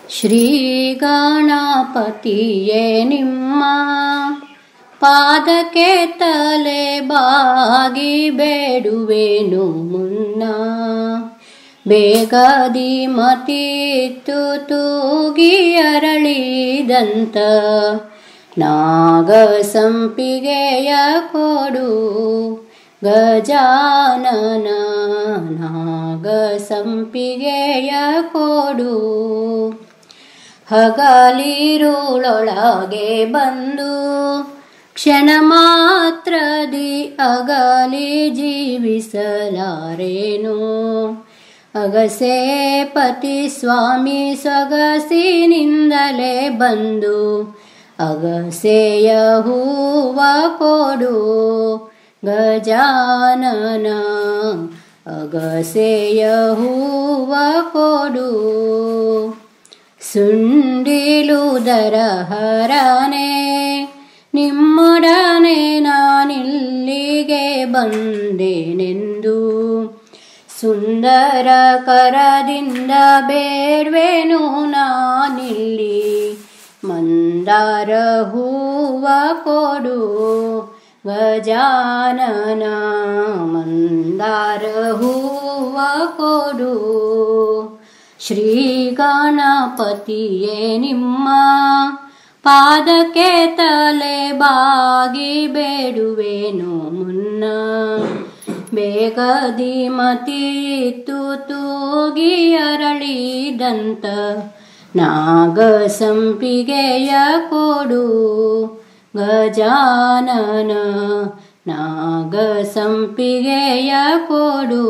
ಶ್ರೀ ಗಣಪತಿಯೇ ನಿಮ್ಮ ಪಾದಕ್ಕೆ ತಲೆ ಬಾಗಿ ಬೇಡುವೆನು ಮುನ್ನ ಬೇಗದಿ ಮತಿತ್ತು ತೂಗಿ ಅರಳಿದಂತ ನಾಗ ಸಂಪಿಗೆಯ ಕೊಡು ಗಜಾನನ ನಾಗ ಸಂಪಿಗೆಯ ಕೊಡು ಹಗಲಿರುಳೊಳಗೆ ಬಂದು ಕ್ಷಣ ಮಾತ್ರದಿ ಅಗಲಿ ಜೀವಿಸಲಾರೇನು ಅಗಸೆ ಪತಿ ಸ್ವಾಮಿ ಸೊಗಸಿನಿಂದಲೇ ಬಂದು ಅಗಸೆಯ ಹೂವ ಕೊಡು ಗಜಾನನ ಅಗಸೆಯ ಹೂವ ಕೊಡು ಸುಂಡಿಲುದರ ಹರನೆ ನಿಮ್ಮೊಡನೆ ನಾನಿಲ್ಲಿಗೆ ಬಂದೇನೆಂದು ಸುಂದರ ಕರದಿಂದ ಬೇಡ್ವೆನು ನಾನಿಲ್ಲಿ ಮಂದಾರ ಹೂವ ಕೊಡು ಗಜಾನನ ಮಂದಾರ ಹೂವ ಕೊಡು ಶ್ರೀ ಗಣಪತಿಯೇ ನಿಮ್ಮ ಪಾದಕ್ಕೆ ತಲೆ ಬಾಗಿ ಬೇಡುವೆನು ಮುನ್ನ ಬೇಗದಿ ಮತಿತ್ತು ತೂಗಿ ಅರಳಿದಂತ ನಾಗ ಸಂಪಿಗೆಯ ಕೊಡು ಗಜಾನನ ನಾಗ ಸಂಪಿಗೆಯ ಕೊಡು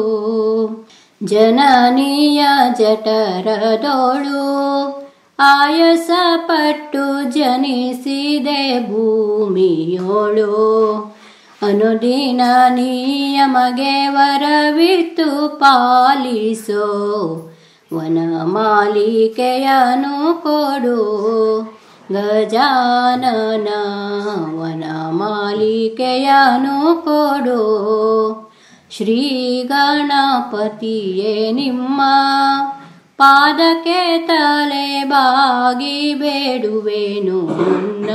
ಜನನಿಯ ಜಠರದೋಳು ಆಯಸ ಪಟ್ಟು ಜನಿಸಿದೆ ಭೂಮಿಯೋಳು ಅನುದಿನ ನಿಯಮಗೆ ವರವಿತ್ತು ಪಾಲಿಸೋ ವನಮಾಲಿಕೆಯನು ಕೊಡು ಗಜಾನನ ವನಮಾಲಿಕೆಯನು ಕೊಡು ಶ್ರೀ ಗಣಪತಿಯೇ ನಿಮ್ಮ ಪಾದಕ್ಕೆ ತಲೆ ಬಾಗಿ ಬೇಡುವೆನು ಮುನ್ನ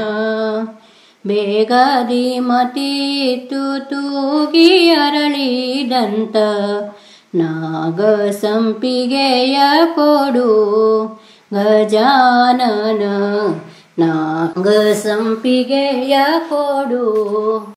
ಬೇಗದಿ ಮತಿತ್ತು ತೂಗಿ ಅರಳಿದಂತ ನಾಗ ಸಂಪಿಗೆಯ ಕೊಡು ಗಜಾನನ ನಾಗ ಸಂಪಿಗೆಯ ಕೊಡು